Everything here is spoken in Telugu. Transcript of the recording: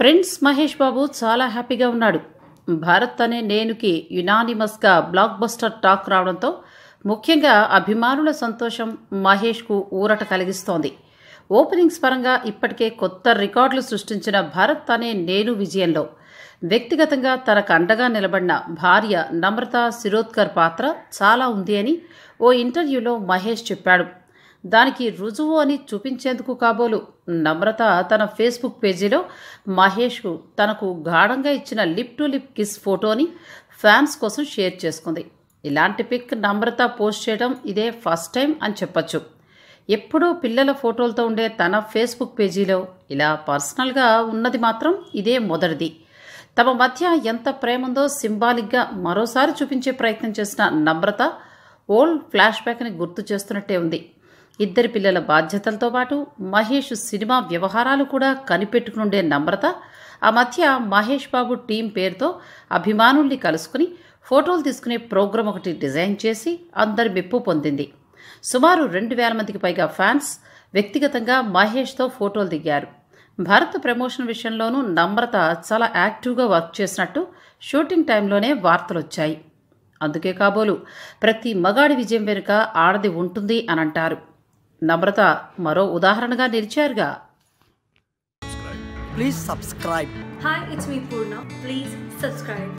ప్రిన్స్ మహేష్ బాబు చాలా హ్యాపీగా ఉన్నాడు భారత్ అనే నేనుకి యునానిమస్గా బ్లాక్ బస్టర్ టాక్ రావడంతో ముఖ్యంగా అభిమానుల సంతోషం మహేష్కు ఊరట కలిగిస్తోంది ఓపెనింగ్స్ పరంగా ఇప్పటికే కొత్త రికార్డులు సృష్టించిన భారత్ అనే నేను విజయంలో వ్యక్తిగతంగా తనకు అండగా నిలబడిన భార్య నమ్రత శిరోద్కర్ పాత్ర చాలా ఉంది అని ఓ ఇంటర్వ్యూలో మహేష్ చెప్పాడు దానికి రుజువు అని చూపించేందుకు కాబోలు నమ్రత తన ఫేస్బుక్ పేజీలో మహేష్కు తనకు గాఢంగా ఇచ్చిన లిప్ టు లిప్ కిస్ ఫోటోని ఫ్యాన్స్ కోసం షేర్ చేసుకుంది ఇలాంటి పిక్ నమ్రత పోస్ట్ చేయడం ఇదే ఫస్ట్ టైం అని చెప్పొచ్చు ఎప్పుడూ పిల్లల ఫోటోలతో ఉండే తన ఫేస్బుక్ పేజీలో ఇలా పర్సనల్గా ఉన్నది మాత్రం ఇదే మొదటిది తమ మధ్య ఎంత ప్రేముందో సింబాలిక్గా మరోసారి చూపించే ప్రయత్నం చేసిన నమ్రత ఓల్డ్ ఫ్లాష్ బ్యాక్ని గుర్తు చేస్తున్నట్టే ఉంది ఇద్దరి పిల్లల బాధ్యతలతో పాటు మహేష్ సినిమా వ్యవహారాలు కూడా కనిపెట్టుకునుండే నమ్రత ఆ మధ్య మహేష్ బాబు టీం పేరుతో అభిమానుల్ని కలుసుకుని ఫోటోలు తీసుకునే ప్రోగ్రాం ఒకటి డిజైన్ చేసి అందరి మెప్పు పొందింది సుమారు రెండు వేల మందికి పైగా ఫ్యాన్స్ వ్యక్తిగతంగా మహేష్తో ఫోటోలు దిగారు భారత్ ప్రమోషన్ విషయంలోనూ నమ్రత చాలా యాక్టివ్గా వర్క్ చేసినట్టు షూటింగ్ టైంలోనే వార్తలు వచ్చాయి అందుకే కాబోలు ప్రతి మగాడి విజయం వెనుక ఆడది ఉంటుంది అని అంటారు నమ్రత మరో ఉదాహరణగా నిలిచారుగా Please subscribe. Hi, it's me Purna. Please subscribe.